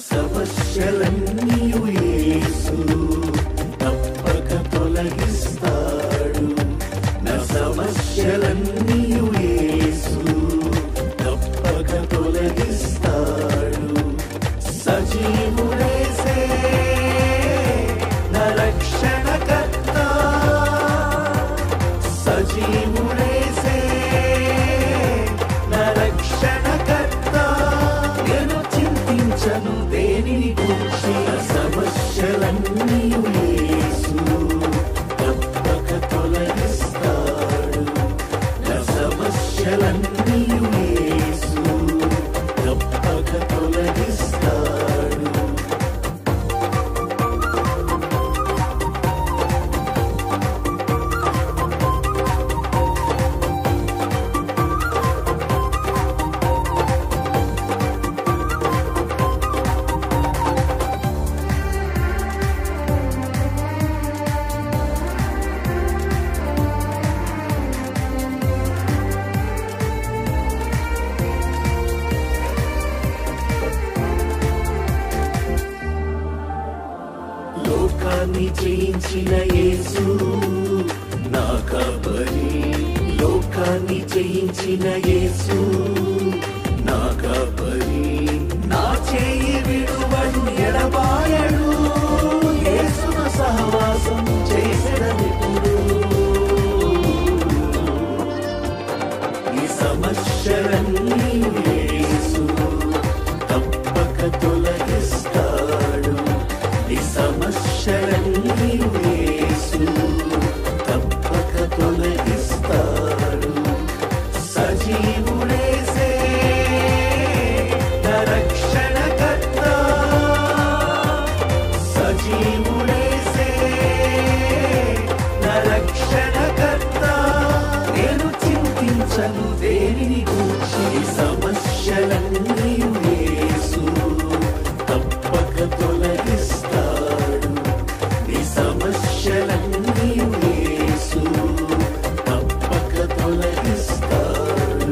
సమస్యలన్నీయు యేసు తప్పక తొలగిస్తాడు నా సమస్యలన్నీయు యేసు తప్పక తొలగిస్తాడు సజీవుడేసే నా రక్షణకర్త సజీవుడేసే నా రక్షణకర్త నేను చింతించను దేనిని గూర్చి నా సమస్యలన్నీయు యేసు తప్పక తొలగిస్తాడు నా సమస్యలన్నీయు యేసు తప్పక తొలగిస్తాడు లోకాన్ని జయించిన యేసు నా కబరి లోకాన్ని జయించిన యేసు నా కబరి నా చేయి విడువడు ఎడబాయడు యేసున సహవాసం చేసెదనిప్పుడు ఈ సమస్యలన్నీ యేసు తప్పక తొలగిస్తాడు ఈ సమస్యలన్నీ యేసు తప్పక తొలగిస్తాడు సజీవుడేసే నా రక్షణకర్త సజీవుడేసే నా రక్షణకర్త నేను చింతించను దేనిని గూర్చి సమస్యలన్నీ యేసు తప్పక తొలగిస్తాడు నీ సమస్యలన్నీ యేసు తప్పక తొలగిస్తాడు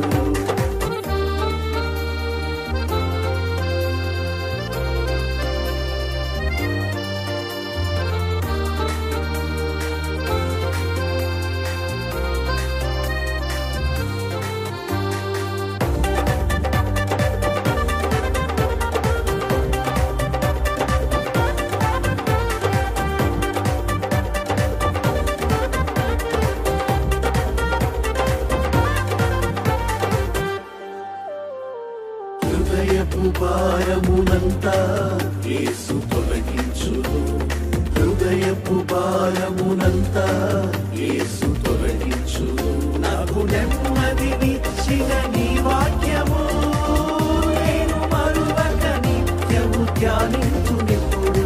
హృదయపు భారమునంతా యేసు తొలగించును హృదయపు భారమునంతా యేసు తొలగించును నాకు నెమ్మదినిచ్చిన నీ వాక్యము నేను మరువక నిత్యము ధ్యానించునిప్పుడు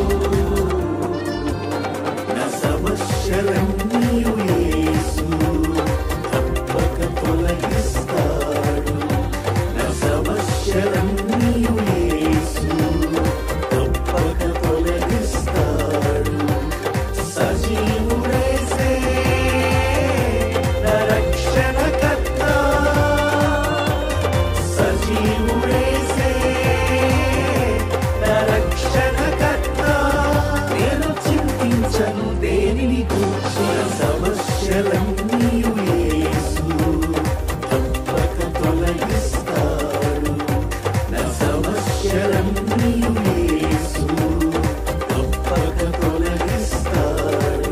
నా సమస్యలన్నీ యేసు తప్పక తొలగిస్తాడు నా సమస్యలన్నీ యేసు తప్పక తొలగిస్తాడు సజీవుడేసే నా రక్షణకర్త సజీవుడేసే నా రక్షణకర్త నేను చింతించను దేనిని గూర్చి నా సమస్యలన్నీ యేసు తప్పక తొలగిస్తాడు నా సమస్యలన్నీ యేసు తప్పక తొలగిస్తాడు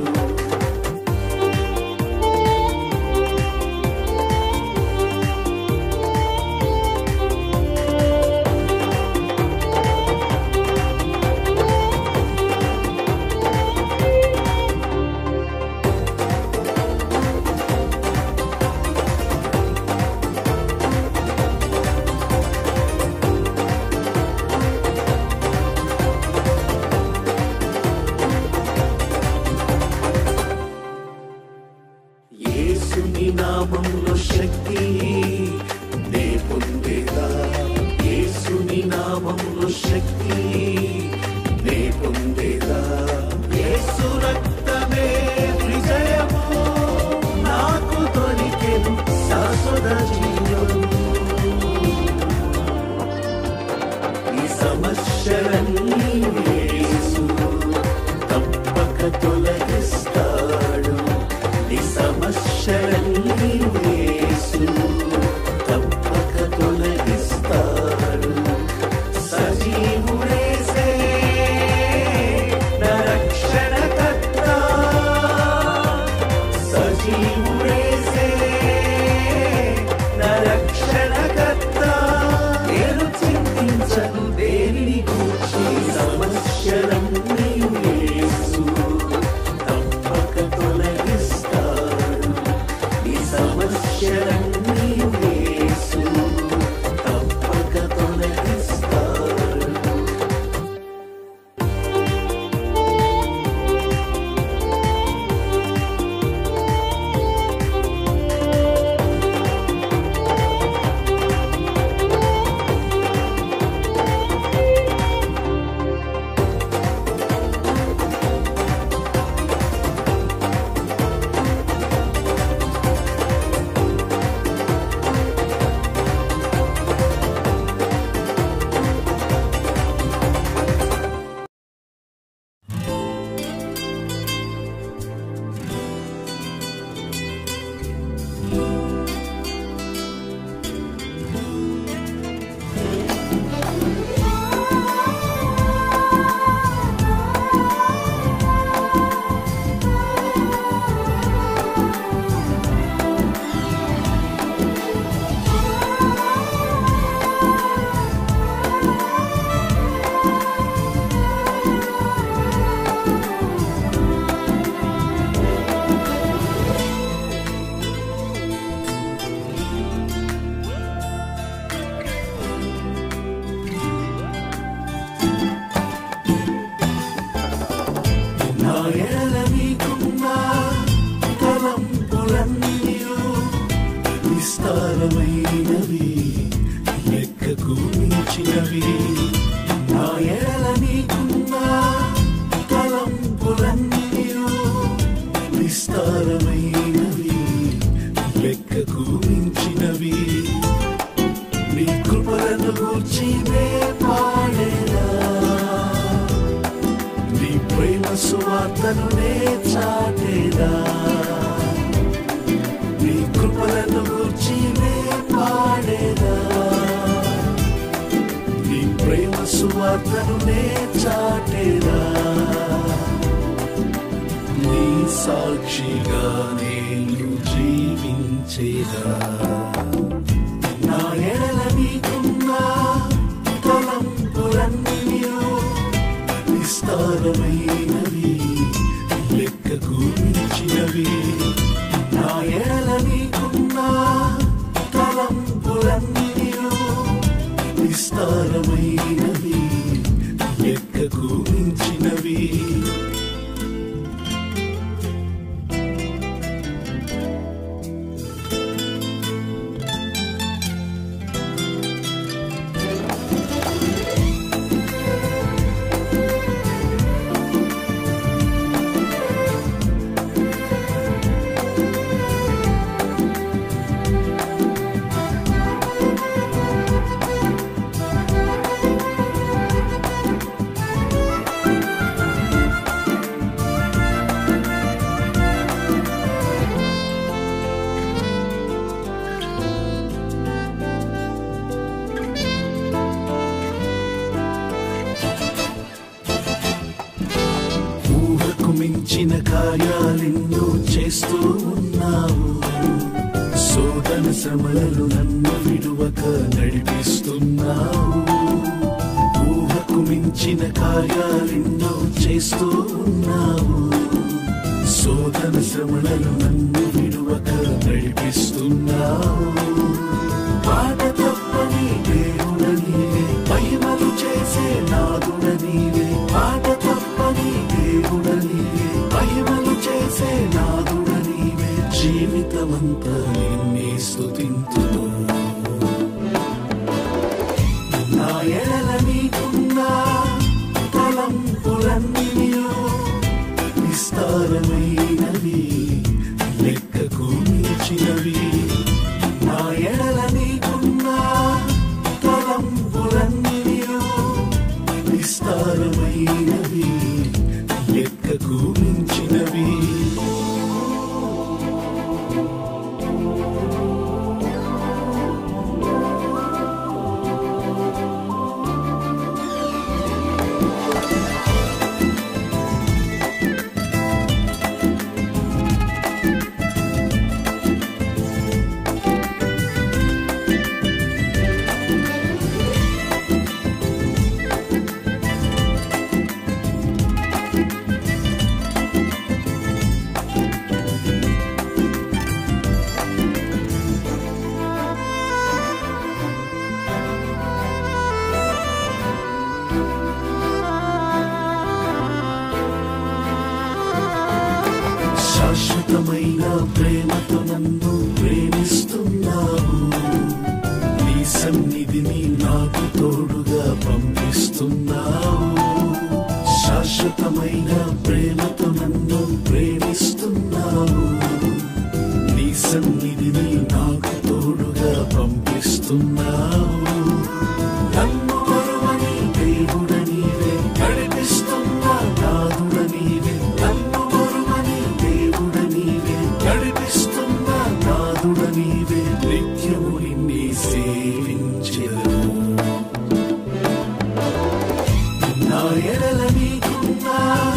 యేసుని నామంలో శక్తి నే పొందేదా యేసుని నామంలో శక్తి నే పొందేదా యేసు రక్తమే విజయము నాకు దొరికెను శాశ్వత జీవము ఈ సమస్యలన్నీ యేసు తప్పక తొలగిస్తాడు నీ సమస్యలన్నీ యేసు తప్పక తొలగిస్తాడు సజీవుడేసే నా రక్షణకర్త సజీవుడేసే నా రక్షణకర్త నేను చింతించను దేనిని కూర్చి సమస్యలన్నీ యేసు తప్పక తొలగిస్తాడు ఈ సమస్యలన్నీ యేసు తప్పక తొలగిస్తాడు నా ఎడల నీకున్న తలంపులన్నీయు విస్తారమైనవి లెక్కకు మించినవి నా ఎడల నీకున్న తలంపులన్నీయు విస్తారమైనవి లెక్కకు మించినవి నీ కృపలను గూర్చి నే పాడేదా నీ ప్రేమ సువార్తను నే చాటేదా నీ కృపలను గూర్చి నే పాడేదా నీ ప్రేమ సువార్తను నే చాటేదా నీ సాక్షిగా నేను జీవించేదా నా ఎడల నీకున్న తలంపులన్నీయు విస్తారమైనవి లెక్కకు మించినవి నా ఎడల నీకున్న తలంపులన్నీయు విస్తారమైనవి లెక్కకు మించినవి ఊహకు మించిన కార్యాలెన్నో చేస్తూ ఉన్నావు శోధన శ్రమలను నన్ను విడువక నడిపిస్తున్నావు ఊహకు మించిన కార్యాలెన్నో చేస్తూ ఉన్నావు శోధన శ్రమలను నన్ను విడువక నడిపిస్తున్నావు మాట తప్పని దేవుడ నీవే మహిమలు చేసే నాదుడ నీవే మాట తప్పని దేవుడ నీవే మహిమలు చేసే నాదుడ నీవే జీవితమంతా నిన్నే స్తుతింతును నా ఎడల నీకున్న తలంపులన్నీయు విస్తారమైనవి లెక్కకు మించినవి నా ఎడల నీకున్న తలంపులన్నీయు శాశ్వతమైన ప్రేమతో నన్ను ప్రేమిస్తున్నావు నీ సన్నిధిని నాకు తోడుగా పంపిస్తున్నావు శాశ్వతమైన ప్రేమతో నన్ను ప్రేమిస్తున్నావు నీ సన్నిధిని నాకు తోడుగా పంపిస్తున్నావు నన్ను మరువని దేవుడ నీవే నడిపిస్తున్నా నాదుడ నీవే నన్ను మరువని దేవుడ నీవే నడిపిస్తున్నా నాదుడ నీవే నిత్యము నిన్నే సేవించెదను నా ఎడల నీకున్న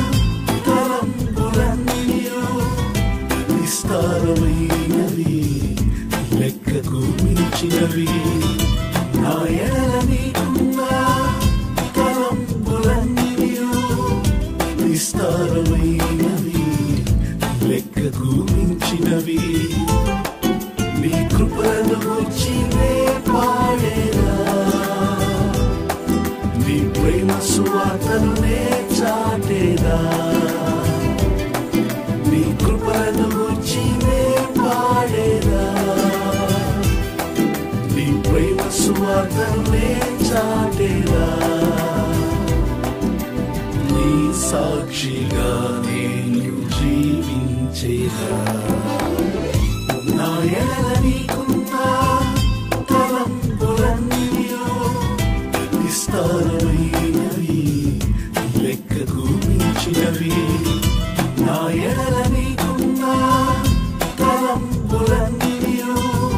తలంపులన్నీయు విస్తారమైనవి లెక్కకు మించినవి నా ఎడల నీకున్న తలంపులన్నీయు విస్తారమైనవి లెక్కకు మించినవి నీ కృపను గురించి నే పాడేదా నీ ప్రేమ సువార్తను నే చాటేదా నీ కృపను గురించి నే పాడేదా నీ ప్రేమ సువార్తను నే చాటేదా నీ సాక్షిగా నేను జీవించేదా నా ఎడల నీకున్న తలంపులన్నీయు విస్తారమైనవి లెక్కకు మించినవి నా ఎడల నీకున్న తలంపులన్నీయు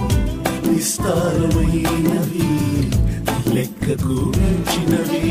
విస్తారమైనవి లెక్కకు మించినవి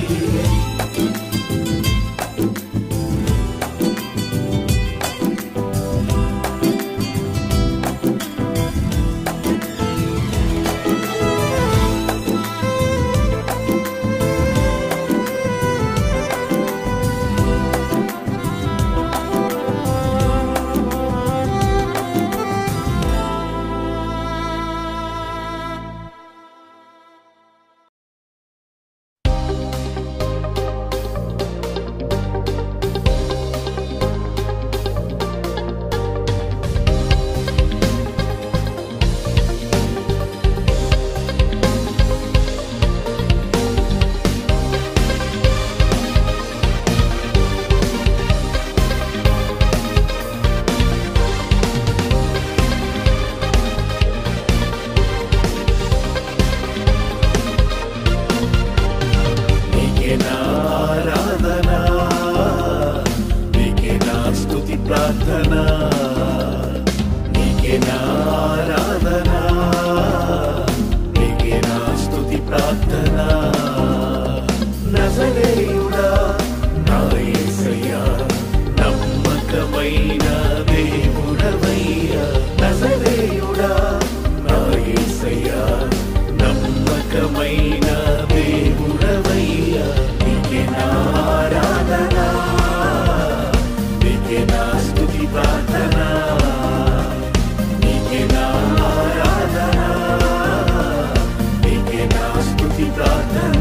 నీకే నా ఆరాధన నీకే నా స్తుతి ప్రార్థన నీకే నా ఆరాధన నీకే నా స్తుతి ప్రార్థన నజరేయుడా నా యేసయ్యా నమ్మకమైన దేవుడవయ్యా నజరేయుడా నా యేసయ్యా నమ్మకమైన దేవుడవయ్యా నీకే నా ఆరాధన నీకే నా స్తుతి ప్రార్థన నీకే నా ఆరాధన నీకే నా స్తుతి ప్రార్థన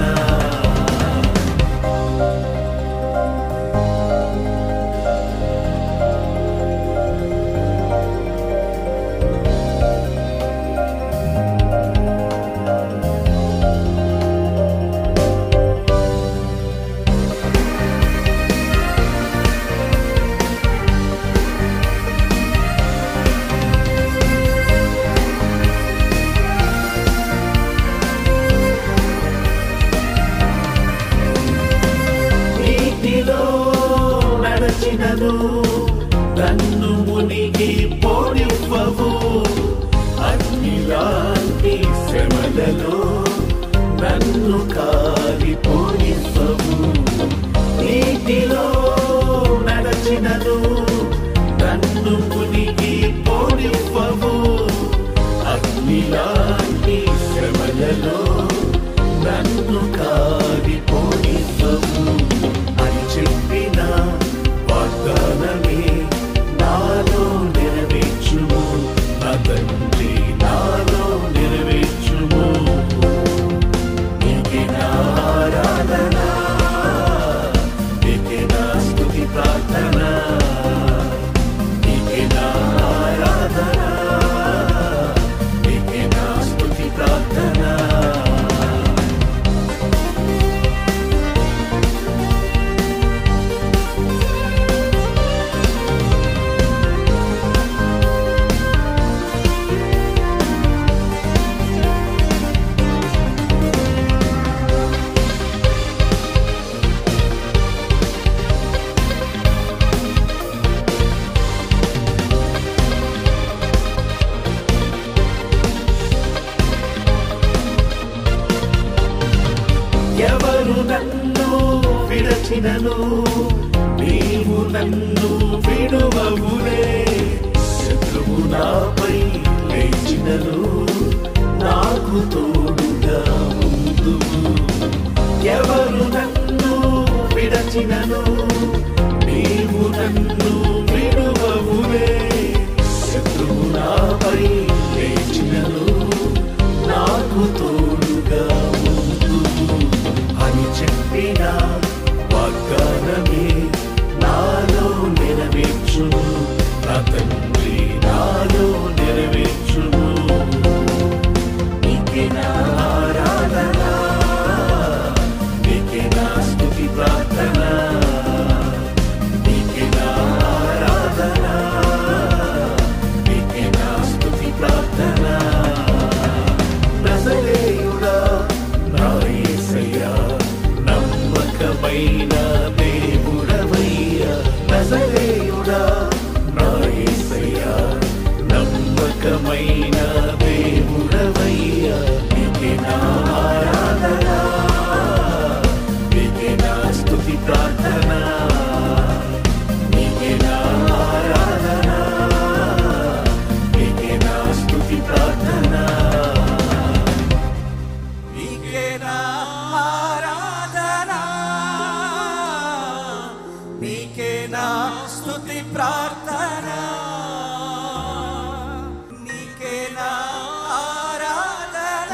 నీటిలో నడచినను నన్ను మునిగి పోనివ్వవు అగ్నిలాంటి శ్రమలలో నన్ను కాలిపోనివ్వవు నీటిలో నడచినను నన్ను మునిగి పోనివ్వవు అగ్నిలాంటి శ్రమలలో నన్ను కాలిపోనివ్వవు అని చెప్పిన వాగ్దానమే నాలో నెరవేర్చుము నా తండ్రి నాలో నెరవేర్చుము నీకే నా ఎవరు నన్ను విడచినను నీవు నన్ను విడువవులే శత్రువు నాపై లేచినను నాకు తోడుగా ఉందు ఎవరు నన్ను విడచినను నీవు నన్ను విడువవులే శత్రువు నాపై లేచినను నాకు తోడుగా ఉందు అని చెప్పిన వాగ్దానమే నాలో నెరవేర్చును నా తండ్రి నాలో నెరవేర్చును నీకే నా ఆరాధన నీకే నా స్తుతి ప్రార్థన నీకే నా ఆరాధన నీకే నా స్తుతి ప్రార్థన నజరేయుడా నా యేసయ్యా నమ్మకమైన దేవుడవయ్యా నజరేయుడా నా యేసయ్యా నమ్మకమైన దేవుడవయ్యా నీకే నా ఆరాధన నీకే నా స్తుతి ప్రార్థన నీకే నా ఆరాధన నీకే నా స్తుతి ప్రార్థన నీకే నా ఆరాధన నీకే నా స్తుతి ప్రార్థన నీకే నా ఆరాధన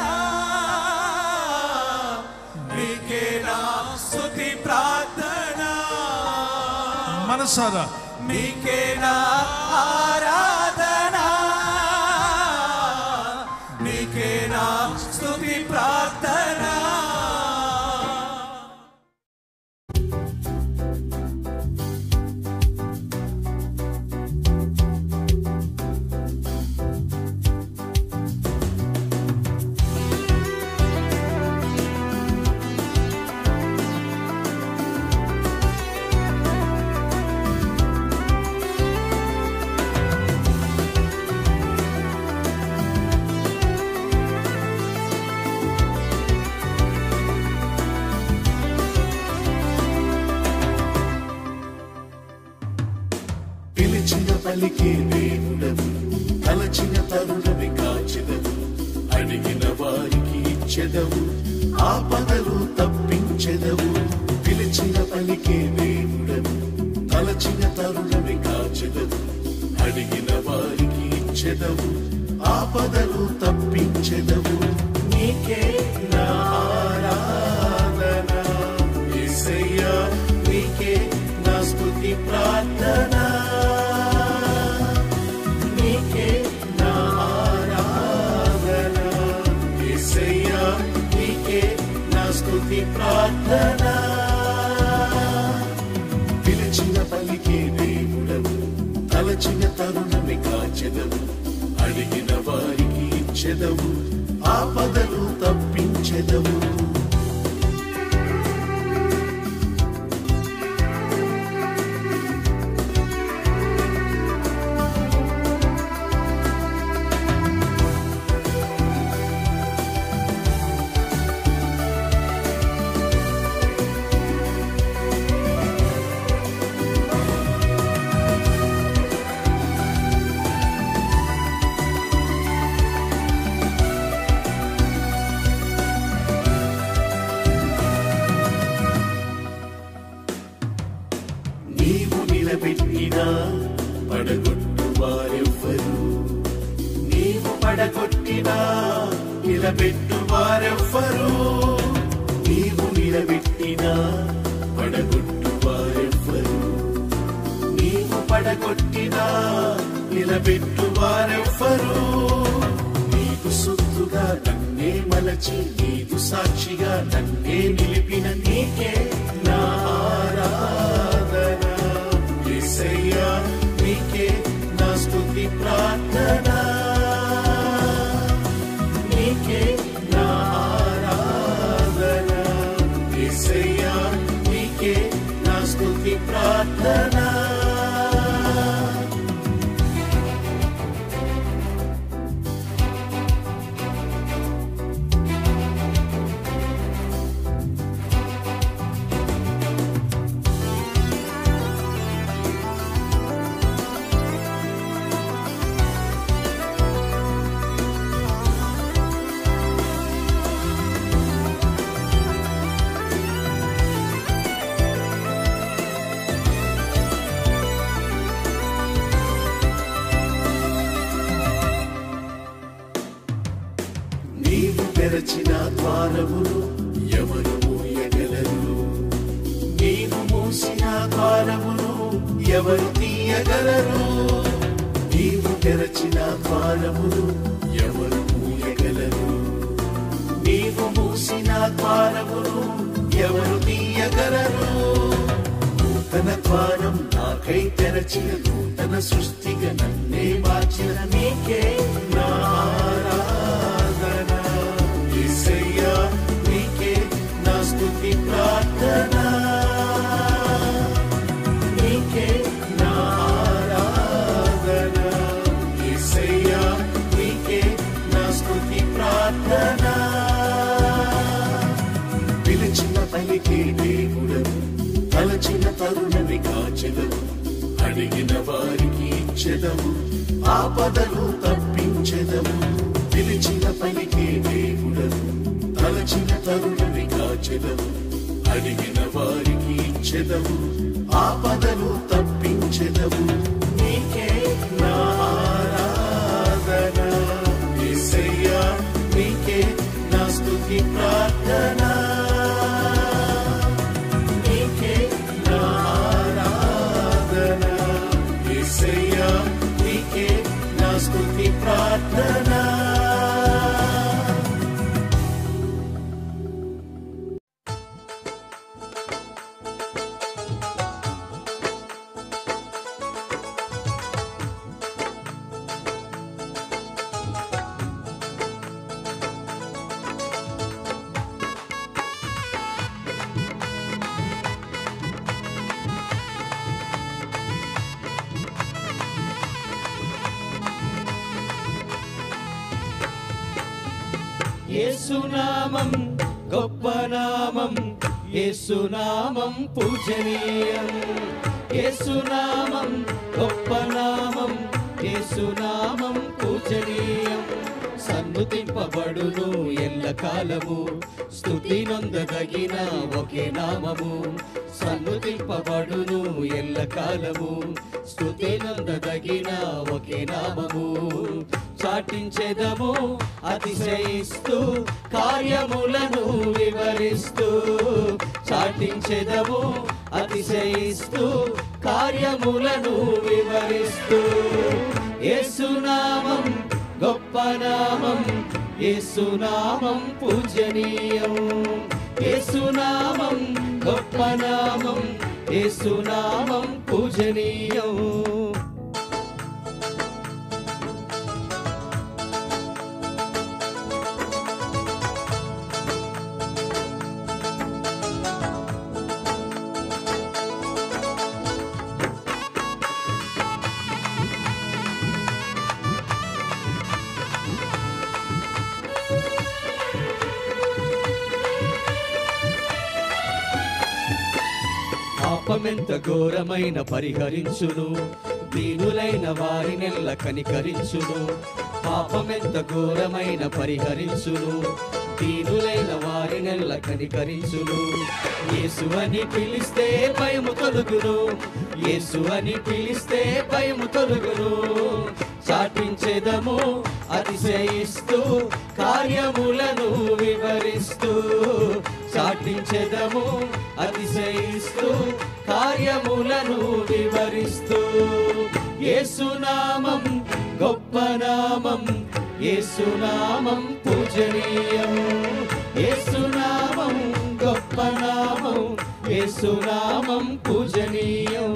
నీకే నా స్తుతి ప్రార్థన మనసారా నీకే నా ఆరాధన నీకే నా స్తుతి ప్రార్థన పిలిచిన పలికే దేవుడవు తలచిన తరుణమి కాచెదవు అడిగిన వారికి ఇచ్చెదవు ఆపదలు తప్పించెదవు పిలిచిన పలికే దేవుడవు తలచిన తరుణమి కాచెదవు అడిగిన వారికి ఇచ్చెదవు ఆపదలు తప్పించెదవు నీకే నా ఆరాధన యేసయ్యా నీకే నా స్తుతి ప్రార్థన నీకే నా ఆరాధన యేసయ్యా నీకే నా స్తుతి ప్రార్థన పిలిచిన పలికే దేవుడవు తలచిన తరుణమి కాచెదవు అడిగిన వారికి ఇచ్చెదవు ఆపదలు తప్పించెదవు నీవు నిలబెట్టిన పడగొట్టు వారెవ్వరు నీవు పడగొట్టిన నిలబెట్టు వారెవ్వరు నీవు నిలబెట్టిన పడగొట్టు వారెవ్వరు నీవు పడగొట్టిన నిలబెట్టు వారెవ్వరు నీకు సొత్తుగా నన్నే మలచి నీకు సాక్షిగా నన్నే నిలిపిన నీకే నా ఆరాధన యేసయ్యా నీకే నా స్తుతి ప్రార్థన నీకే నా ఆరాధన యేసయ్యా నీకే నా స్తుతి ప్రార్థన ద్వారములు ఎవరు మూయగలరు నీవు మూసిన ద్వారములు ఎవరు తీయగలరు నీవు తెరచిన ద్వారములు ఎవరు మూయగలరు నీవు మూసిన ద్వారములు ఎవరు తీయగలరు నూతన ద్వారం నాకై తెరచిన నూతన సృష్టిగా నన్నే మార్చిన నీకే నా ఆరాధన యేసయ్యా నీకే నా స్తుతి ప్రార్థన నీకే నా ఆరాధన యేసయ్యా నీకే నా స్తుతి ప్రార్థన పిలిచిన పలికే దేవుడవు తలచిన తరుణని కాచెదవు అడిగిన వారికి ఇచ్చెదవు ఆపదలు తప్పించెదవు పిలిచిన పలికే దేవుడవు తలచిన తరుణని కాచెదవు అడిగిన వారికి ఇచ్చెదవు ఆపదలు తప్పించెదవు నీకే నా ఆరాధన యేసయ్యా నీకే నా స్తుతి ప్రార్థన నీకే నా ఆరాధన యేసయ్యా నీకే నా స్తుతి ప్రార్థన యేసునామం గొప్ప నామం యేసునామం పూజనీయం యేసునామం గొప్ప నామం యేసునామం పూజనీయం సన్నుతింపబడును ఎల్లకాలము స్తుతి నొందదగిన ఒకే నామము సన్నుతింపబడును ఎల్లకాలము స్తుతి నొందదగిన ఒకే నామము చాటించెదము అతిశయిస్తూ కార్యములను వివరిస్తూ చాటించెదము అతిశయిస్తూ కార్యములను వివరిస్తూ యేసునామం గొప్ప నామం యేసునామం పూజనీయం యేసునామం గొప్ప నామం యేసునామం పూజనీయం పాపమెంత ఘోరమైన పరిహరించును దీనులైన వారినెల్ల కనికరించును పాపమెంత ఘోరమైన పరిహరించును దీనులైన వారినెల్ల కనికరించును యేసు అని పిలిస్తే భయము తొలుగును యేసు అని పిలిస్తే భయము తొలుగును చాటించెదము అతిశయిస్తూ కార్యములను వివరిస్తూ చాటించెదము అతిశయిస్తూ కార్యములను వివరిస్తూ యేసునామం గొప్ప నామం యేసునామం పూజనీయం యేసునామం గొప్ప నామం యేసునామం పూజనీయం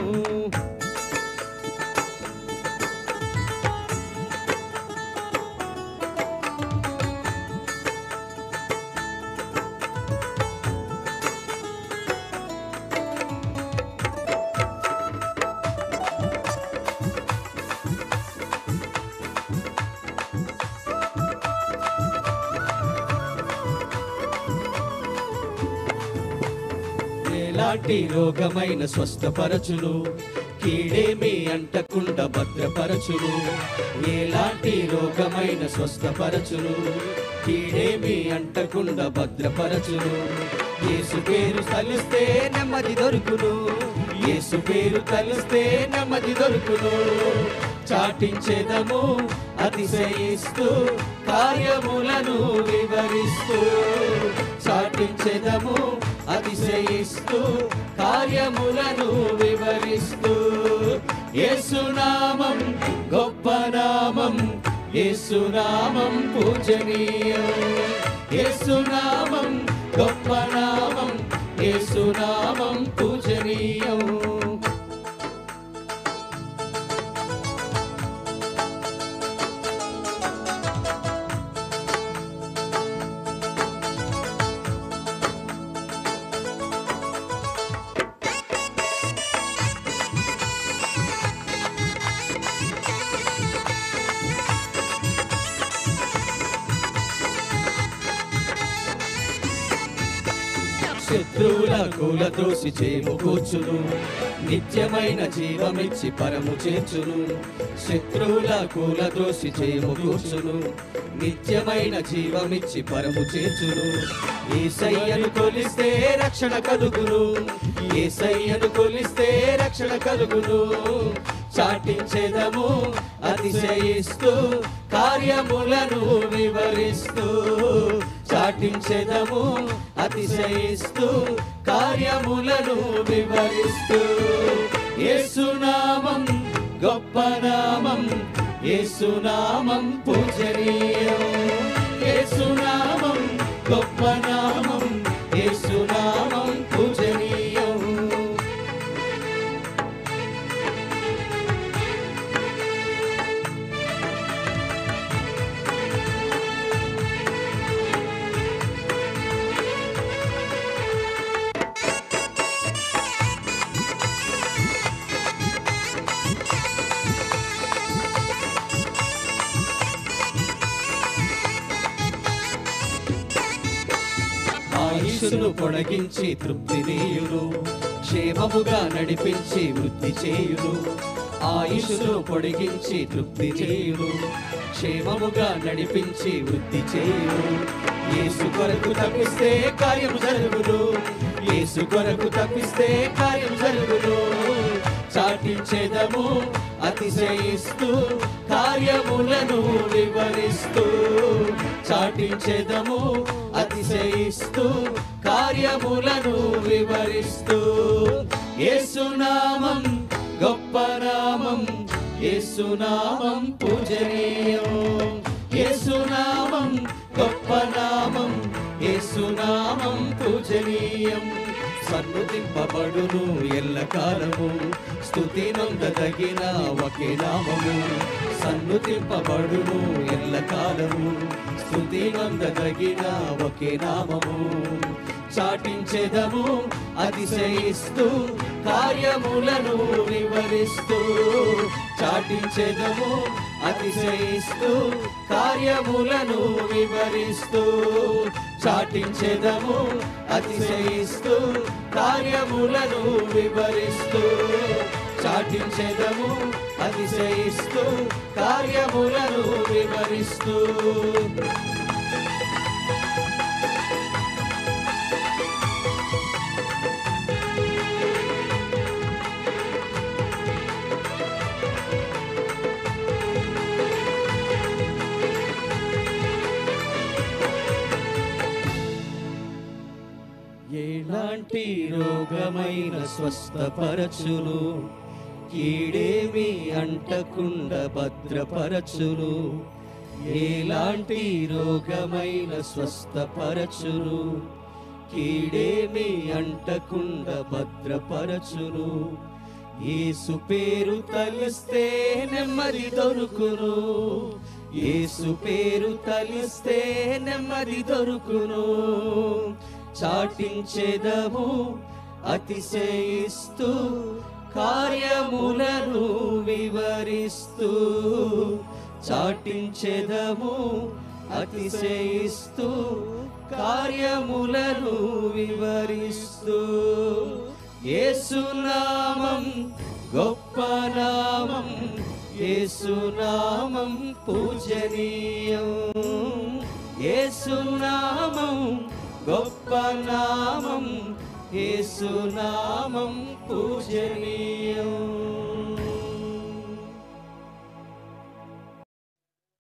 ఎలాంటి రోగమైన స్వస్థపరచును కీడేమి అంటకుండా భద్రపరచును ఎలాంటి రోగమైన స్వస్థపరచును కీడేమి అంటకుండా భద్రపరచును యేసు పేరు తలిస్తే నెమ్మది దొరుకును యేసు పేరు తలిస్తే నెమ్మది దొరుకును చాటించేదము అతిశయిస్తూ కార్యములను వివరిస్తూ చాటించెదము అతిశయిస్తూ కార్యములను వివరిస్తూ యేసునామం గొప్ప నామం యేసునామం పూజనీయం యేసునామం గొప్ప నామం యేసునామం పూజనీయం శత్రువుల కూల త్రోసి చేము కూర్చును నిత్యమైన జీవమిచ్చి పరము చేర్చును శత్రువుల కూల త్రోసి చేము కూర్చును నిత్యమైన జీవమిచ్చి పరము చేర్చును ఏసయ్యను కొలిస్తే రక్షణ కలుగును ఏసయ్యను కొలిస్తే రక్షణ కలుగును చాటించేదము అతిశయిస్తూ కార్యములను వివరిస్తూ చాటించెదము అతిశయిస్తూ కార్యములను వివరిస్తూ యేసునామం గొప్ప నామం యేసునామం పూజనీయం యేసునామం గొప్ప నామం యేసునామం పూజనీయం ఆయుషును పొడిగించి తృప్తినీయును క్షేమముగా నడిపించి వృద్ధి చేయును ఆయుషును పొడిగించి తృప్తి చేయును క్షేమముగా నడిపించి వృద్ధి చేయును యేసు కొరకు తప్పిస్తే కార్యము జరుగును యేసు కొరకు తప్పిస్తే కార్యం జరుగును చాటించేదము అతిశయిస్తూ కార్యములను వివరిస్తూ చాటించేదము అతిశయిస్తూ కార్యములను వివరిస్తూ యేసునామం గొప్ప నామం యేసునామం పూజనీయం యేసునామం గొప్ప నామం యేసునామం పూజనీయం సన్నుతింపబడును ఎల్లకాలము స్థుతి నొందదగిన ఒకే నామము సన్నుతింపబడును ఎల్లకాలము స్థుతి నొందదగిన ఒకే నామము చాటించెదము అతిశయిస్తూ కార్యములను వివరిస్తూ చాటించెదము అతిశయిస్తూ కార్యములను వివరిస్తూ చాటించెదము అతిశయిస్తూ కార్యములను వివరిస్తూ చాటించెదము అతిశయిస్తూ కార్యములను వివరిస్తూ ఎలాంటి రోగమైన స్వస్థపరచును కీడేమి అంటకుండా భద్రపరచును ఎలాంటి రోగమైన స్వస్థపరచును కీడేమి అంటకుండా భద్రపరచును యేసు పేరు తలిస్తే నెమ్మది దొరుకును యేసు పేరు తలిస్తే నెమ్మది దొరుకును చాటించెదము అతిశయిస్తూ కార్యములను వివరిస్తూ చాటించెదము అతిశయిస్తూ కార్యములను వివరిస్తూ యేసునామం గొప్ప నామం యేసునామం పూజనీయం యేసునామం గొప్ప నామం యేసునామం పూజనీయం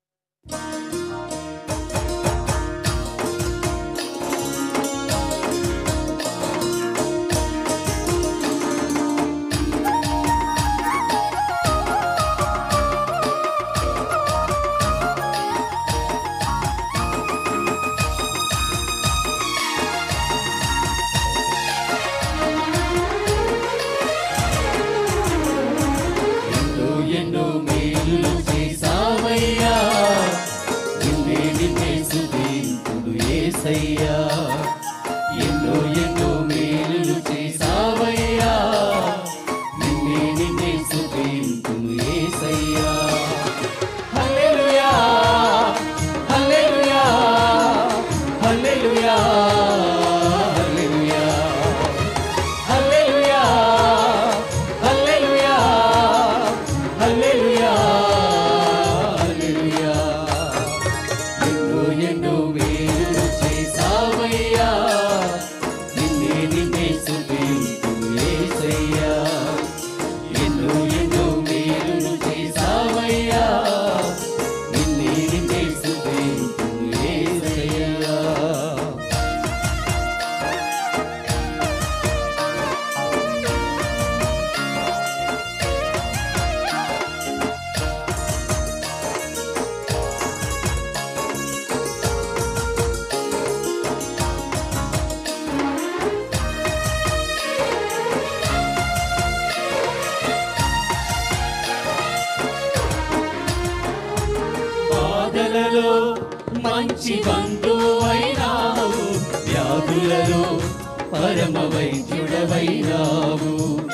మంచి బంధువైనావు వ్యాధులలో పరమ వైద్యుడవైనావు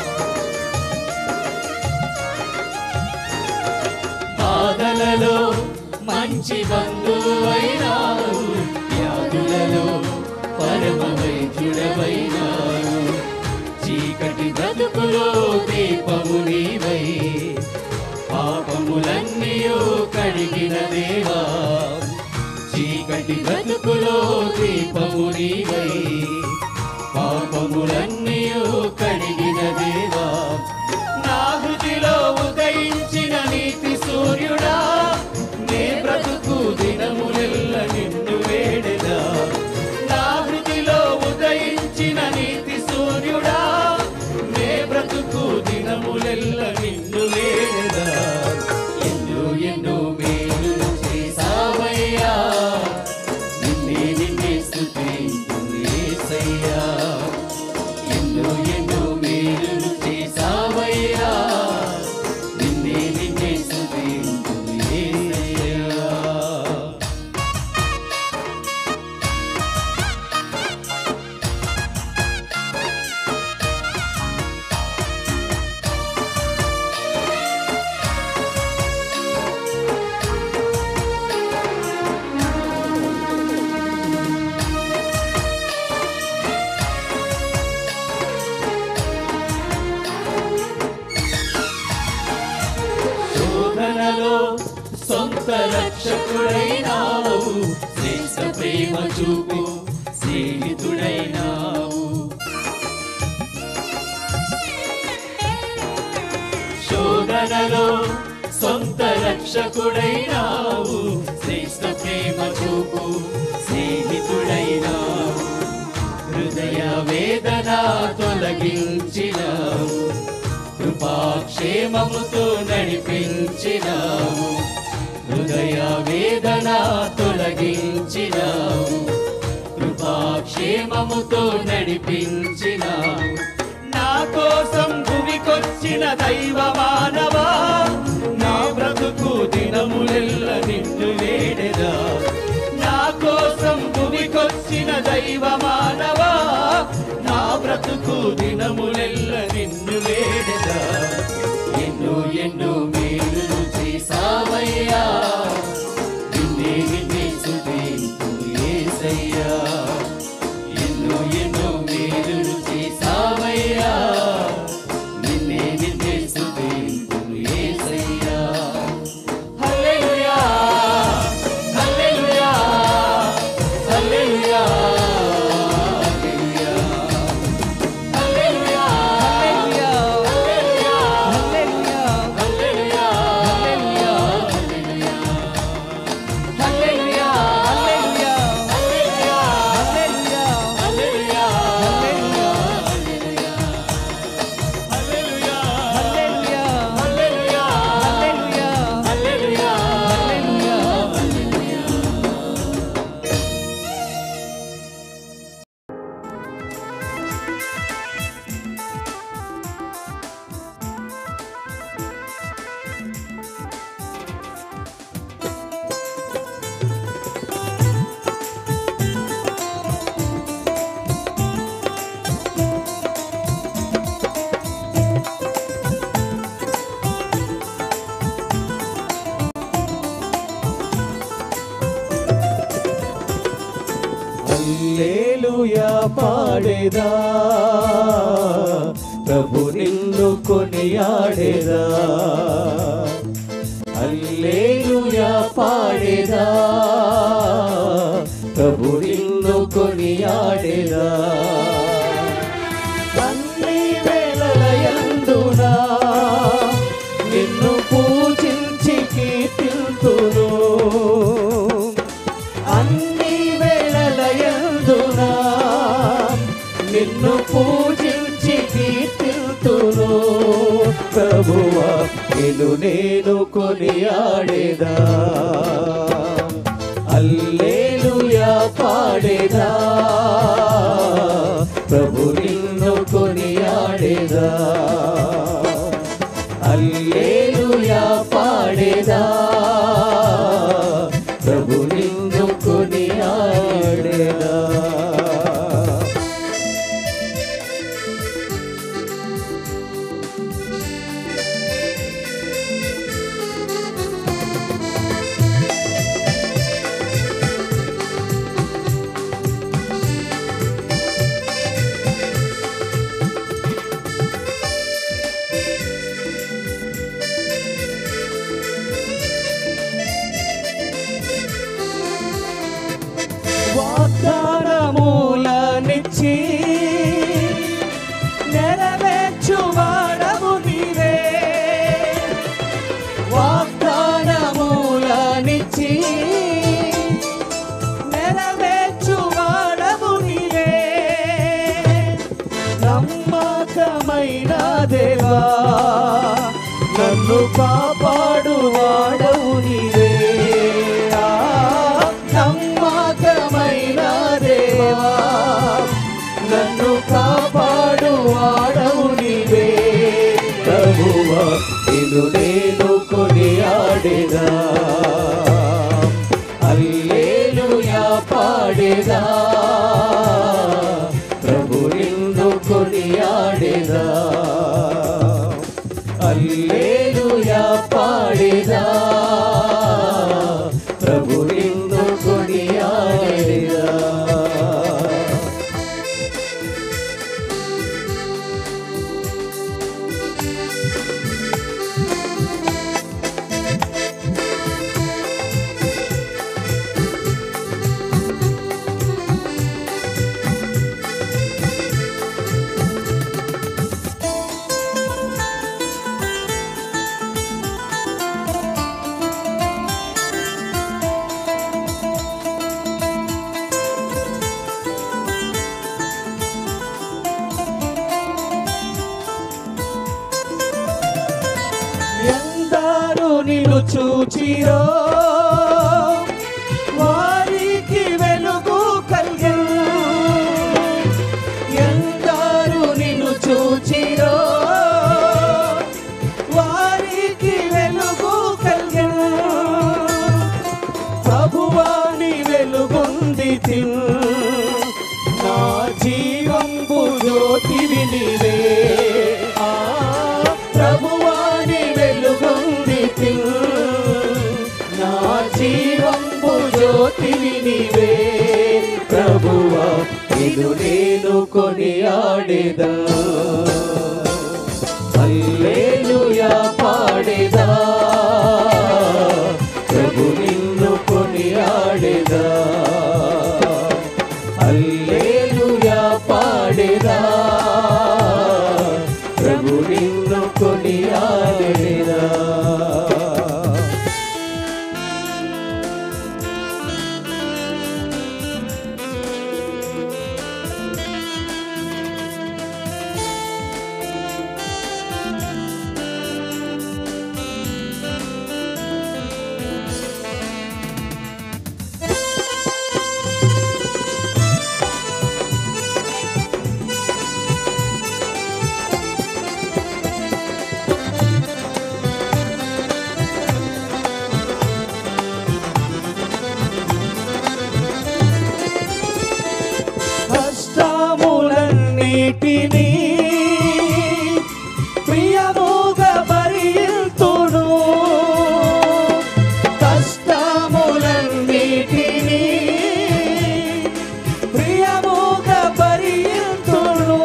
బాధలలో మంచి బంధువైనావు వ్యాధులలో పరమ వైద్యుడవైనావు చీకటి బ్రతుకులో దీపము నీవై పాపములన్నీయో కడిగిన దేవా చీకటి బ్రతుకులో దీపము నీవై పాపములన్నీయో కడిగిన దేవా నా హృదిలో ఉదయించిన నీతి సూర్యుడా నే బ్రతుకు దినములెల్ల నిన్ను వేడెదా నా హృదిలో ఉదయించిన నీతి సూర్యుడా నే బ్రతుకు దినములెల్ల నిన్ను వేడెదా ఎన్నో ఎన్నో మేలు చేసావయ్యా నిన్నే నిన్నే స్తుతించును యేసయ్యా ఎన్నో ఎన్నో మేలు చేసావయ్యా నిన్నే నిన్నే స్తుతించును యేసయ్యా శోధనలో సొంత రక్షకుడైనావు శ్రేష్ఠ ప్రేమ చూపు స్నేహితుడైనావు శోధనలో సొంత రక్షకుడైనావు శ్రేష్ఠ ప్రేమ చూపు స్నేహితుడైనావు హృదయ వేదన తొలగించినావు కృపాక్షేమముతో నడిపించినావు హృదయ వేదన తొలగించినావు కృపాక్షేమముతో నడిపించినావు నా కోసం భూమికొచ్చిన దైవ మానవా నా బ్రతుకు దినములెల్ల నిన్ను వేడెదా నా కోసం భూమికొచ్చిన దైవ మానవా నా బ్రతుకు దినములెల్ల నిన్ను వేడెదా ఎన్నో ఎన్నో మేలు చేసావయ్యా నిన్నే నిన్నే స్తుతింతు యేసయ్యా ఎన్నో ఎన్నో మేలు చేసావయ్యా నిన్నే నిన్నే స్తుతింతు యేసయ్యా హల్లెలూయా హల్లెలూయా హల్లెలూయా హల్లెలూయా హల్లెలూయా హల్లెలూయా హల్లెలూయా హల్లెలూయా హల్లెలూయా హల్లెలూయా హల్లెలూయా హల్లెలూయా హల్లెలూయా పాడేదా ప్రభు నిన్ను కొనియాడేదా హల్లెలూయా పాడేదా ప్రభు నిన్ను కొనియాడేదా అన్ని వేళలయందునా నిన్ను పూజించి కీర్తింతును అన్ని వేళలయందునా నిన్ను పూజించి కీర్తింతును ప్రభువా నిన్ను నేను కొనియాడేదా అల్లేలుయా పాడేదా ప్రభు నిన్ను కొనియాడేదా అల్లేలుయా పాడేదా ప్రభు నిన్ను కొనియాడేదా నమ్మకమైన దేవా నన్ను కాపాడు వాడవు నీవే ఆ, నమ్మకమైన దేవా నన్ను కాపాడు వాడవు నీవే ప్రభువా ఇను నేను కొనియాడేదా అల్లేలుయా పాడేదా ప్రభు నిన్ను కొనియాడేదా అల్లేలుయా పాడేదా ప్రభు నిన్ను కొనియాడేదా ఎందరు నిన్ను చూచిరో వారికి వెలుగు కలిగెను ఎందరు నిన్ను చూచిరో వారికి వెలుగు కలిగెను ప్రభువాని వెలుగొంది తిన్ నా జీవంబు జ్యోతివి నీవే ఆ ప్రభువాని వెలుగొంది తిన్ నా జీవంబు జ్యోతివి నీవే ప్రభువా ఇది నేను కొనియాడేదా హల్లెలూయా పాడేదా ప్రభు నిన్ను కొనియాడేదా హల్లెలూయా పాడేదా ప్రభు నిన్ను కొనియాడేదా కష్టములన్నిటినీ ప్రియముగా భరిల్తును కష్టములన్నిటినీ ప్రియముగా భరిల్తును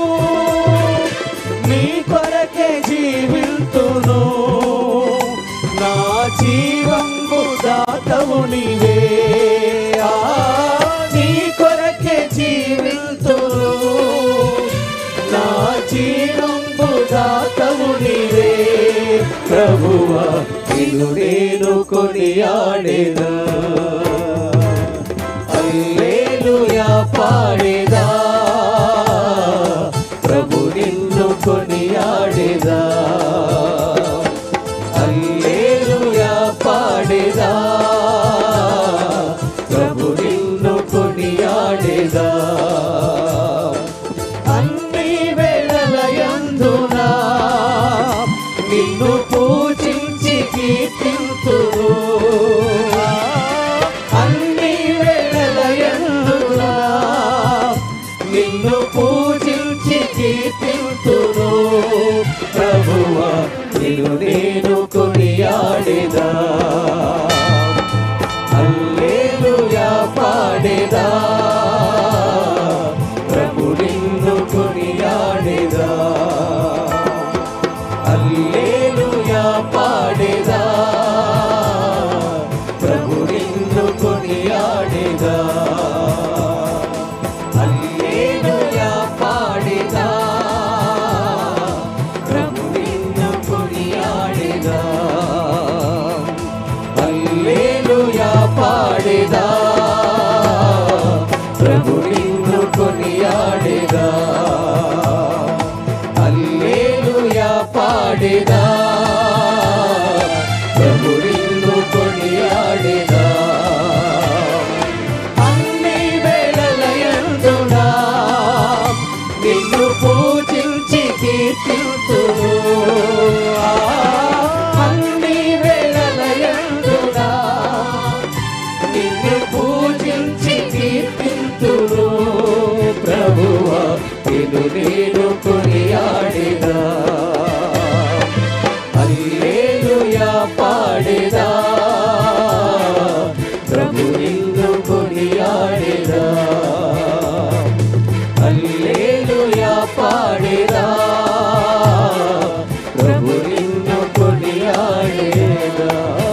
నీ కొరకే జీవిల్తును నా జీవంబు దాతవు నీవే ఆ, నీ కొరకే జీవిల్తును నా జీవంబు దాతవు నీవే ప్రభువా నిన్ను నేను కొనియాడేదా అల్లేలుయా పాడేదా ప్రభు నిన్ను కొనియాడేదా అల్లేలుయా పాడేదా ప్రభు నిన్ను కొనియాడేదా అన్ని వేళలయందునా నిన్ను పూజించి కీర్తింతును అన్ని వేళలయందునా నిన్ను పూజించి కీర్తింతును పాడేదా ప్రభు నిన్ను కొనియాడేదా అన్ని వేళలయందునా నిన్ను పూజించి కీర్తింతును ఆ, అన్ని వేళలయందునా నిన్ను పూజించి కీర్తింతును ప్రభువా నిన్ను నేను కొనియాడేదా హల్లెలూయా పాడేదా ప్రభు నిన్ను కొనియాడేదా హల్లెలూయా పాడేదా ప్రభు నిన్ను కొనియాడేదా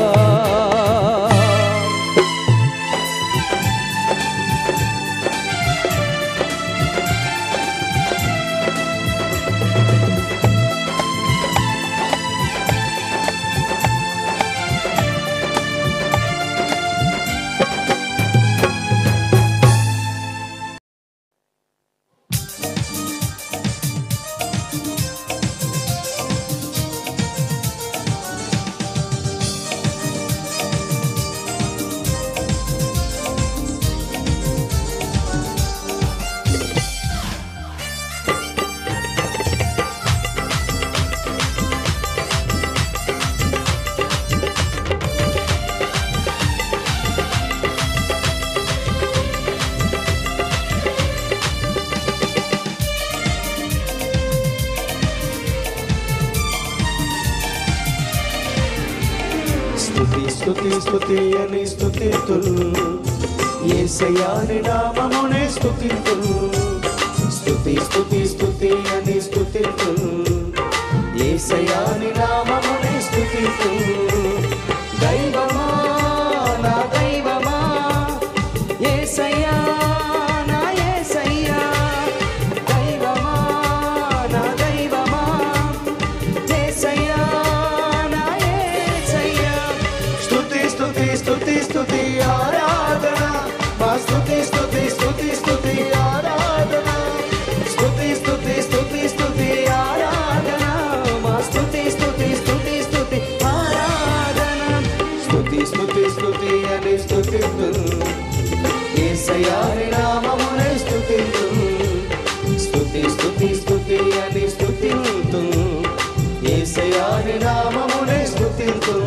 స్తుతి స్తుతి స్తుతి అని స్తుతితుల్ యేసయ్యాని నామమునే స్తుతితుల్ స్తుతి స్తుతి స్తుతి అని స్తుతితుల్ యేసయ్యాని నామమునే స్తుతితుల్ దైవమా నా దైవమా యేసయ్యా నా యేసయ్యా దైవమా నా దైవమా యేసయ్యా నా యేసయ్యా స్తుతి స్తుతి స్తుతి స్తుతి ఆరాధన మా స్తుతి స్తుతి స్తుతి స్తుతి ఆరాధన స్తుతి స్తుతి స్తుతి స్తుతి ఆరాధన మా స్తుతి స్తుతి స్తుతి స్తుతి ఆరాధన స్తుతి స్తుతి స్తుతి అని స్తుతి యేసయ్యాని నామమునే స్తుతింతు స్తుతి స్తుతి స్తుతి అని స్తుతింతు యేసయ్యాని నామమునే స్తుతింతు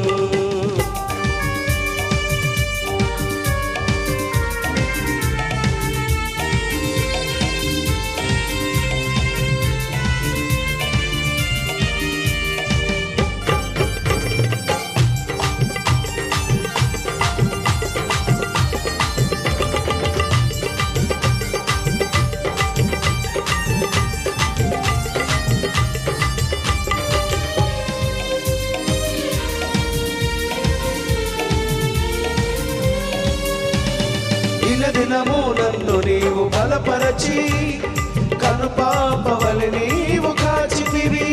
దినదినము నన్ను నీవు బలపరచి కనుపాపవలి నీవు కాచితివి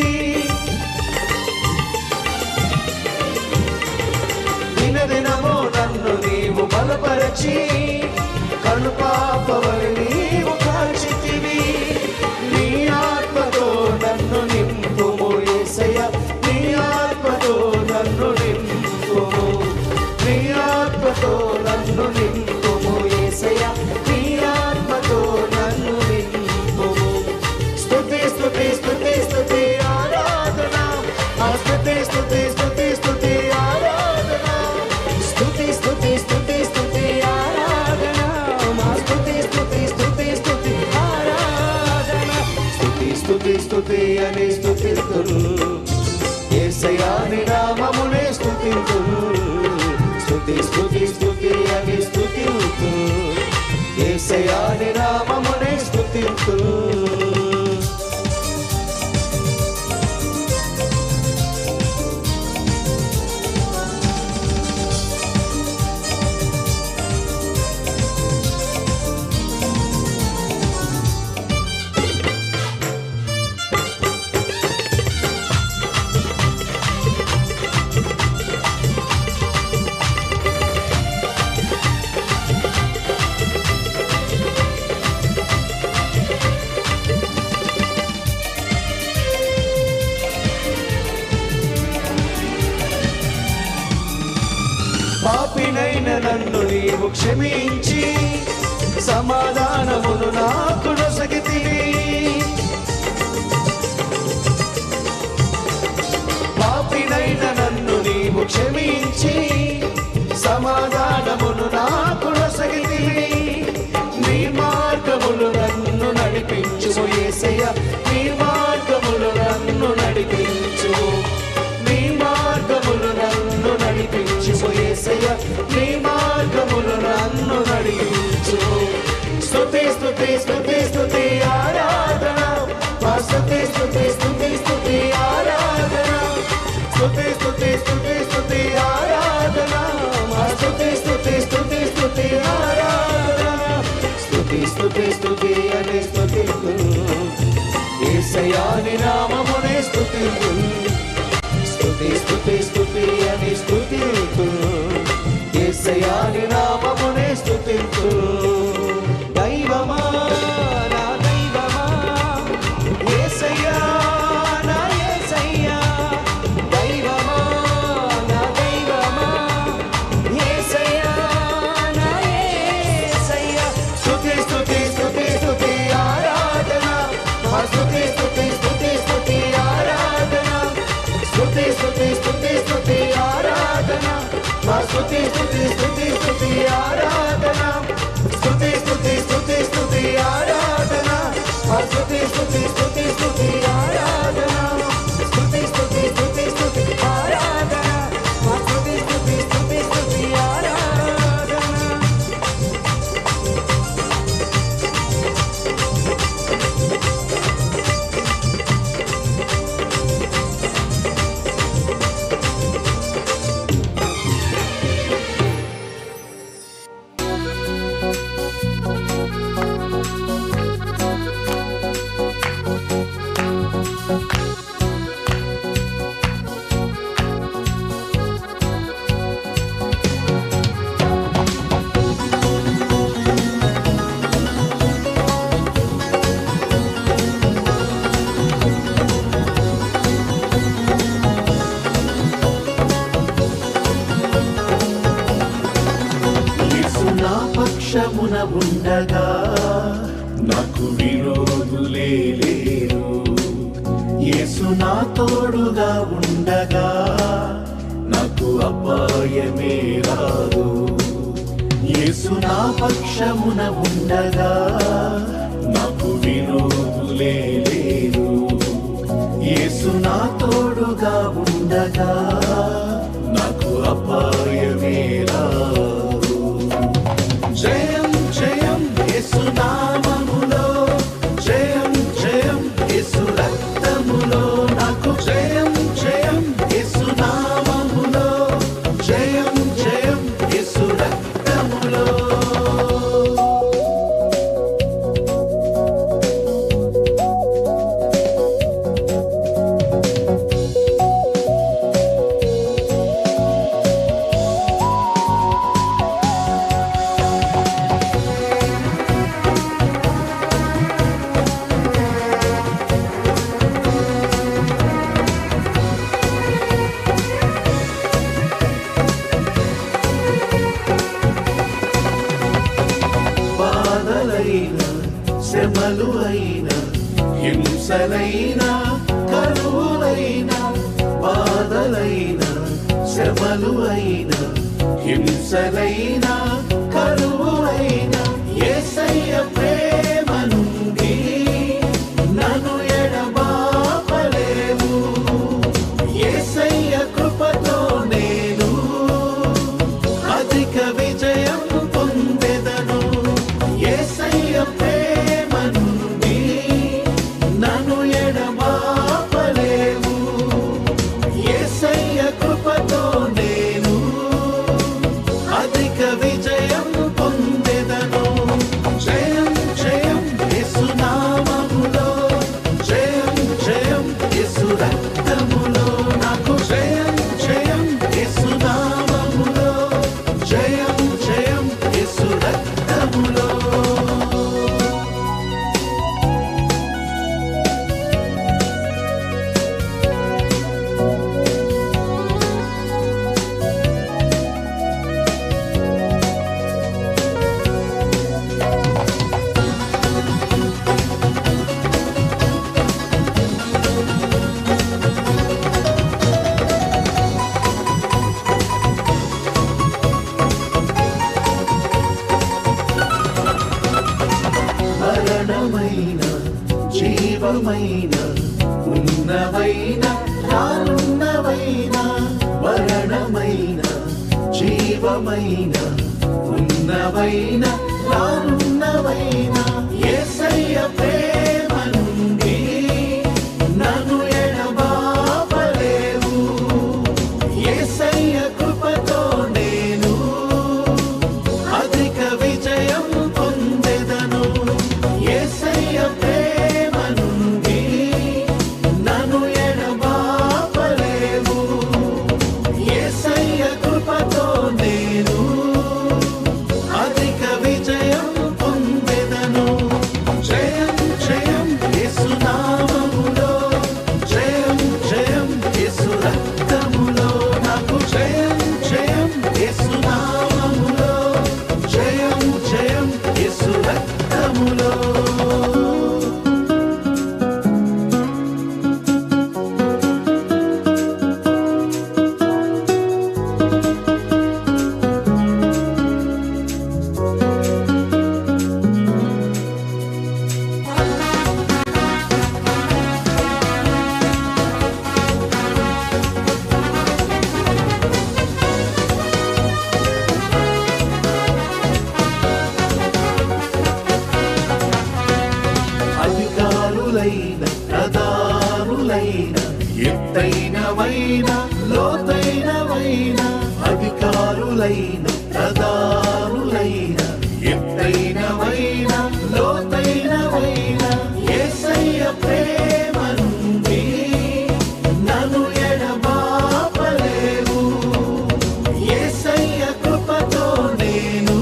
దినదినము నన్ను నీవు బలపరచి కనుపాపవలి నీవు కాచితివి నీ ఆత్మతో నన్ను నింపుము యేసయ్య నీ ఆత్మతో నన్ను నింపుము నీ ఆత్మతో నన్ను నింపుము యేసయ్య నీ ఆత్మతో నన్ను నింపుము స్తుతి స్తుతి స్తుతి స్తుతి ఆరాధన ఆ స్తుతి స్తుతి స్తుతి స్తుతి ఆరాధన స్తుతి స్తుతి స్తుతి స్తుతి ఆరాధన మా స్తుతి స్తుతి స్తుతి స్తుతి ఆరాధన స్తుతి స్తుతి స్తుతి అని స్తుతితులు యేసయ్యాని నామమునే స్తుతితులు స్తుతి స్తుతి స్తుతి అని స్తుతితులు యేసయ్యాని నామమునే స్తుతితులు క్షమించి సమాధానమును నాకు నొసగితివి పాపినైన నన్ను నీవు క్షమించి సమాధానమును నాకు నొసగితివి నీ మార్గములు నన్ను నడిపించు ఏసయ్య నీ మార్గములు నన్ను నడిపించు నీ మార్గములు నన్ను నడిపించు ఏసయ్య నీ మార్గములు నన్ను నడిపించు స్తుతి స్తుతి స్తుతి స్తుతి ఆరాధన మా స్తుతి స్తుతి స్తుతి స్తుతి ఆరాధన స్తుతి స్తుతి స్తుతి స్తుతి ఆరాధన మా స్తుతి స్తుతి స్తుతి స్తుతి ఆరాధన స్తుతి స్తుతి స్తుతి అనే స్తుతి ఏసయాని నామమునే స్తుతి స్తుతి స్తుతి స్తుతి అని స్తుతి ఏసయాని నామమునే స్తుతి దైవమా నా దైవమా ఏసయ్యా నా ఏసయ్యా దైవమా నా దైవమా ఏసయ్యా నా ఏసయ్యా స్తుతి స్తుతి స్తుతి స్తుతి ఆరాధన మా స్తుతి స్తుతి స్తుతి స్తుతి ఆరాధన స్తుతి స్తుతి స్తుతి స్తుతి ఆరాధన మా స్తుతి స్తుతి స్తుతి స్తుతి ఆరాధన స్తుతి స్తుతి స్తుతి స్తుతి ఆరాధన మా స్తుతి స్తుతి స్తుతి స్తుతి ఆరాధన స్తుతి స్తుతి స్తుతి స్తుతి ఆరాధన మా స్తుతి స్తుతి స్తుతి స్తుతి ఆరాధన యేసు నా పక్షమున ఉండగా నాకు విరోధులే లేరు యేసు నా తోడుగా ఉండగా నాకు అపాయమే రాదు యేసు నా పక్షమున ఉండగా నాకు విరోధులే లేరు యేసు నా తోడుగా ఉండగా నాకు అపాయమే రాదు జయం జయం యేసు నామములో జయం జయం యేసు రక్తములో నాకు జయం జయం యేసు నామములో జయం జయం యేసు రక్తములో బాధలైన శ్రమలు అయిన హింసలైన కరువులైన బాధలైన శ్రమలు అయిన హింసలైన కరువులైన యేసయ్య ప్రేమ నుండి నన్ను ఎడబాపలేవు యేసయ్య కృపతో నేను అధిక విజయం పొందెదను యేసయ్య ప్రేమ నుండి నన్ను ఎడబాపలేవు యేసయ్య కృపతో నేను అధిక విజయం పొందెదను జయం ఉన్నవైనా ఉన్నవైనా రానున్నవైనా మరణమైన జీవమైన ఉన్నవైనా రానున్నవైనా యేసయ్య ప్రేమ నుండి నన్ను ఎడబాపలేవు యేసయ్య కృపతో నేను అధిక విజయం పొందెదను యేసయ్య ప్రేమ నుండి నన్ను ఎడబాపలేవు యేసయ్య కృపతో నేను అధిక విజయం పొందెదను జయం జయం యేసునామములో జయం జయం యేసు రక్తములో నాకు జయం జయం యేసునామములో జయం జయం యేసు రక్తములో అధికారులైన ప్రధానులైన ఎత్తైనవైన లోతైనవైన అధికారులైన ప్రధానులైన ఎత్తైనవైన లోతైనవైన యేసయ్య ప్రేమ నుండి నన్ను ఎడబాపలేవు యేసయ్య కృపతో నేను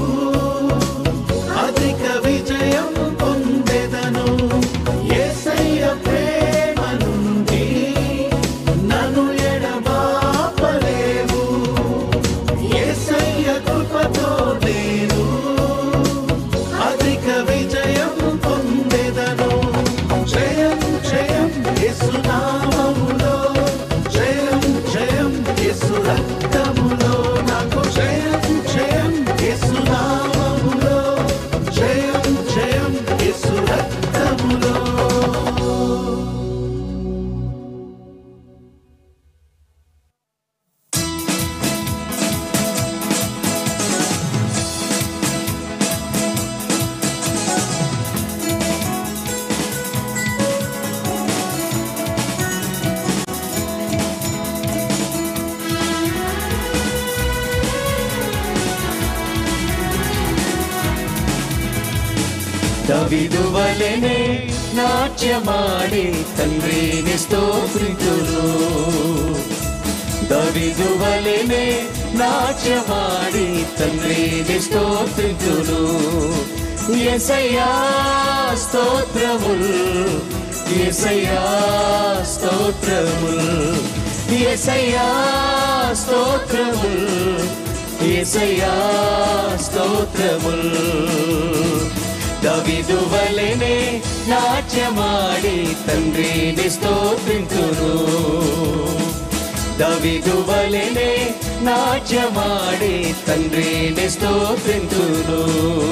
అధిక విజయం పొందెదను యేసయ్య ప్రేమ నుండి నన్ను ఎడబాపలేవు యేసయ్య కృపతో నేను అధిక విజయం పొందెదను జయం జయం యేసునామములో జయం జయం యేసు రక్తములో నాకు జయం జయం యేసునామములో జయం జయం యేసు రక్తములో దవిదువలెనే నాట్యమాడి తండ్రిని స్తోత్రితులు దవిదువలెనే నాట్యమాడి తండ్రిని స్తోత్రితులు ఎసయ్యా స్తోత్రముల్ ఎసయ్యా స్తోత్రముల్ ఎసయ్యా స్తోత్రముల్ ఎసయ్యా స్తోత్రముల్ దవిదువలెనే నాట్యమాడి తండ్రిని స్తోత్రింతును దవిదువలెనే నాట్యమాడి తండ్రిని స్తోత్రింతును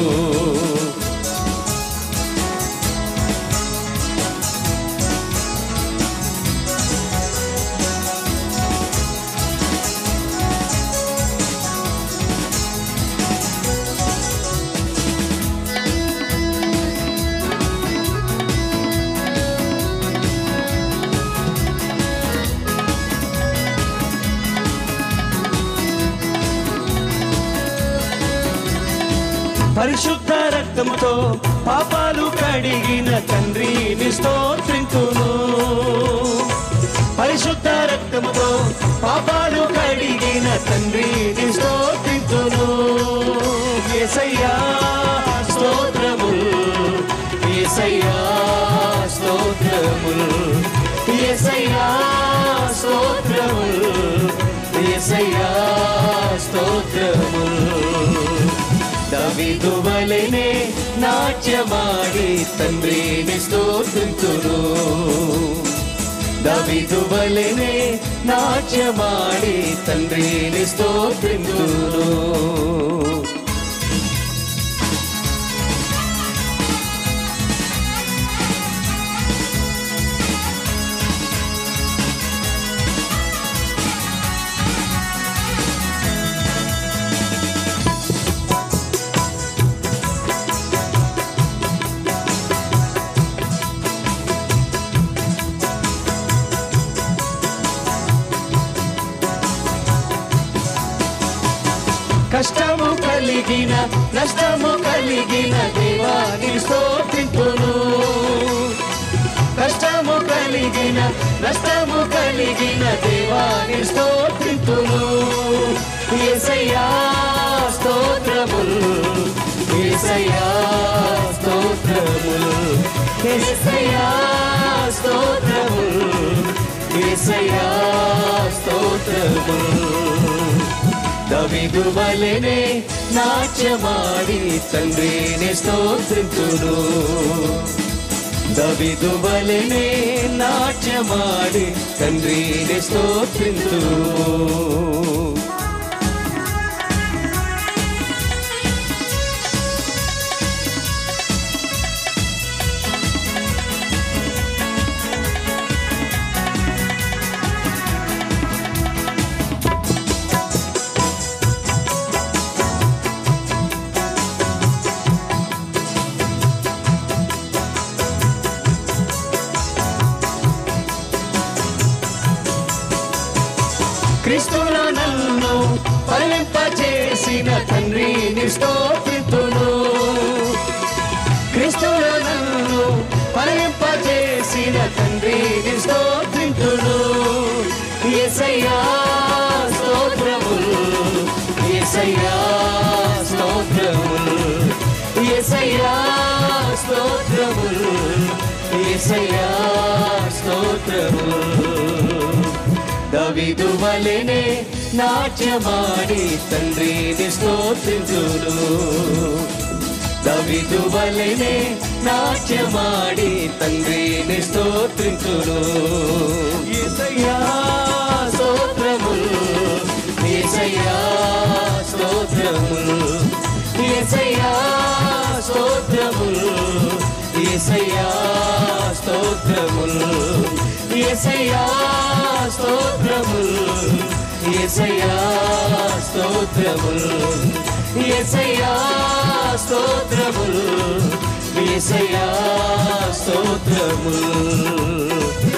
పరిశుద్ధ రక్తముతో పాపాలు కడిగిన తండ్రిని స్తోత్రింతును పరిశుద్ధ రక్తముతో పాపాలు కడిగిన తండ్రిని స్తోత్రింతును యేసయ్యా స్తోత్రముల్ యేసయ్యా స్తోత్రముల్ యేసయ్యా స్తోత్రముల్ యేసయ్యా స్తోత్రముల్ దవిదువలెనే నాట్యమాడి తండ్రిని స్తోత్రింతును దవిదువలెనే నాట్యమాడి తండ్రిని స్తోత్రింతును కలిగిన నష్టము కలిగిన దేవాని స్తోత్రింతును కష్టము కలిగిన నష్టము కలిగిన దేవాని స్తోత్రింతును ఏసయ్యా స్తోత్రములు ఏసయ్యా స్తోత్రములు ఏసయ్యా స్తోత్రములు ఏసయ్యా స్తోత్రములు దవిదు వలెనే నాట్యమాడి తండ్రిని స్తోత్రింతును దవిదు వలెనే నాట్యమాడి తండ్రిని స్తోత్రింతును క్రీస్తులో నన్ను ఫలింపజేసిన తండ్రిని స్తోత్రితును క్రీస్తులో నన్ను ఫలింపజేసిన తండ్రిని స్తోత్రితును ఏసయ్యా స్తోత్రములు ఏసయ్యా స్తోత్రములు ఏసయ్యా స్తోత్రములు ఏసయ్యా స్తోత్రములు దవిదు వలెనే నాట్యమాడి తండ్రిని స్తోత్రించును దవిదు వలెనే నాట్యమాడి తండ్రిని స్తోత్రించును ఏసయ్యా స్తోత్రములు ఏసయ్యా స్తోత్రములు ఏసయ్యా స్తోత్రములు ఏసయ్యా స్తోత్రములు ఏసయ్యా స్తోత్రములు ఏసయ్యా స్తోత్రములు ఏసయ్యా స్తోత్రములు ఏసయ్యా స్తోత్రములు